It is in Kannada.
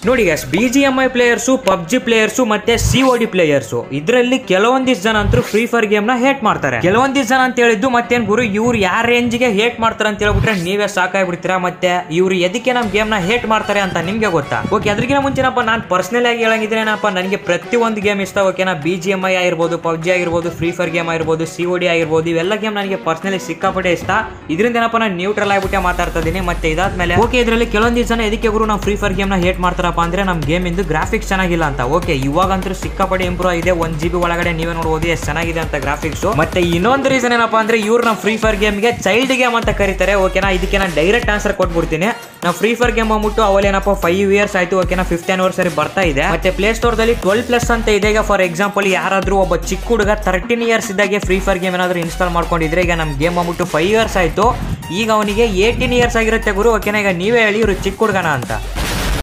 ನೋಡಿ guys B G M I players PUBG players ಮತ್ತೆ ಸಿ ಒ ಡಿ ಪ್ಲೇಯರ್ಸು ಇದರಲ್ಲಿ ಕೆಲವೊಂದಿಷ್ಟು ಜನ ಅಂತೂ ಫ್ರೀ ಫೈರ್ ಗೇಮ್ ನ ಹೇಟ್ ಮಾಡ್ತಾರೆ ಕೆಲವೊಂದಿಷ್ಟು ಜನ ಅಂತ ಹೇಳಿದ್ದು ಮತ್ತೇನ್ ಗುರು ಇವ್ರು ಯಾವ ರೇಂಜ್ಗೆ ಹೇಟ್ ಮಾಡ್ತಾರೆ ಅಂತ ಹೇಳ್ಬಿಟ್ರೆ ನೀವೇ ಸಾಕಾಗ್ಬಿಡ್ತೀರಾ ಮತ್ತೆ ಇವ್ರು ಎದಕ್ಕೆ ನಮ್ ಗೇಮ್ ನ ಹೇಟ್ ಮಾಡ್ತಾರೆ ಅಂತ ನಿಮ್ಗೆ ಗೊತ್ತಾ ಓಕೆ ಅದಕ್ಕಿಂತ ಮುಂಚೆನಪ್ಪ ನಾನು ಪರ್ಸನಲ್ ಆಗಿ ಹೇಳಂಗಿದ್ರೇನಪ್ಪ ನನಗೆ ಪ್ರತಿಯೊಂದು ಗೇಮ್ ಇಷ್ಟ ಓಕೆನಾ ಬಿ ಜಿ ಎಂ ಐ ಆಗಿರ್ಬೋದು ಪಬ್ಜಿ ಆಗಿರ್ಬೋದು ಫ್ರೀ ಫೈರ್ ಗೇಮ್ ಆಗಿರ್ಬೋದು ಸಿ ಒ ಡಿ ಆಗಿರ್ಬೋದು ಇವೆಲ್ಲ ಗೇಮ್ ನನಗೆ ಪರ್ಸನಲಿ ಸಿಕ್ಕಾಪಟ್ಟೆ ಇಷ್ಟ ಇದರಿಂದ ಏನಪ್ಪ ನಾನು ನ್ಯೂಟ್ರಲ್ ಆಗ್ಬಿಟ್ಟೆ ಮಾತಾಡ್ತಾ ಇದೀನಿ ಮತ್ತೆ ಇದಾದ್ಮೇಲೆ ಓಕೆ ಇದರಲ್ಲಿ ಕೆಲವೊಂದಿಷ್ಟು ಜನ ಎದಕ್ಕೆ ಗುರು ನಾವು ಫ್ರೀ ಫೈರ್ ಗೇಮ್ ನ ಹೇಟ್ ಮಾಡ್ತಾರಪ್ಪ ಅಂದ್ರೆ ನಮ್ಮ ಗೇಮ್ ಇಂದು ಗ್ರಾಫಿಕ್ಸ್ ಚೆನ್ನಾಗಿಲ್ಲ ಅಂತ ಓಕೆ ಇವಾಗಂತೂ ಸಿಕ್ಕಾಪಟ್ಟೆ ಇಂಪ್ರೂವ್ ಆಗಿದೆ ಒಂದ್ ಜಿ ಬಿ ಒಳಗಡೆ ನೀವೇ ನೋಡ್ಬೋದು ಎಷ್ಟು ಚೆನ್ನಾಗಿದೆ ಅಂತ ಗ್ರಾಫಿಕ್ಸ್ ಮತ್ತೆ ಇನ್ನೊಂದು ರೀಸನ್ ಏನಪ್ಪಾ ಅಂದ್ರೆ ಇವ್ರು ನಮ್ಮ ಫ್ರೀ ಫೈರ್ ಗೇಮ್ಗೆ ಚೈಲ್ಡ್ ಗೇಮ್ ಅಂತ ಕರೀತಾರೆ ಓಕೆನಾ ಇದಕ್ಕೆ ನಾನು ಡೈರೆಕ್ಟ್ ಆನ್ಸರ್ ಕೊಟ್ಬಿಡ್ತೀನಿ ನಾವು ಫ್ರೀ ಫೈರ್ ಗೇಮ್ ಬಂದ್ಬಿಟ್ಟು ಅವಲೇನಪ್ಪ ಫೈವ್ ಇಯರ್ಸ್ ಆಯ್ತು ಓಕೆನಾ ಫಿಫ್ತ್ ಆನಿವರ್ಸರಿ ಬರ್ತಾ ಇದೆ ಮತ್ತೆ ಪ್ಲೇ ಸ್ಟೋರ್ ದಲ್ಲಿ ಟ್ವೆಲ್ ಪ್ಲಸ್ ಅಂತ ಇದೆ ಈಗ ಫಾರ್ ಎಕ್ಸಾಂಪಲ್ ಯಾರಾದ್ರೂ ಒಬ್ಬ ಚಿಕ್ಕ ಹುಡುಗ ತರ್ಟೀನ್ ಇಯರ್ಸ್ ಇದ್ದಾಗೆ ಫ್ರೀ ಫೈರ್ ಗೇಮ್ ಏನಾದ್ರು ಇನ್ಸ್ಟಾಲ್ ಮಾಡ್ಕೊಂಡಿದ್ರೆ ಈಗ ನಮ್ಮ ಗೇಮ್ ಬಂದ್ಬಿಟ್ಟು ಫೈವ್ ಇಯರ್ಸ್ ಆಯ್ತು ಈಗ ಅವನಿಗೆ ಏಯ್ಟೀನ್ ಇಯರ್ಸ್ ಆಗಿರುತ್ತೆ ಗುರು ಓಕೆನಾ ಈಗ ನೀವೇ ಹೇಳಿ ಇವರು ಚಿಕ್ಕ ಹುಡುಗನ ಅಂತ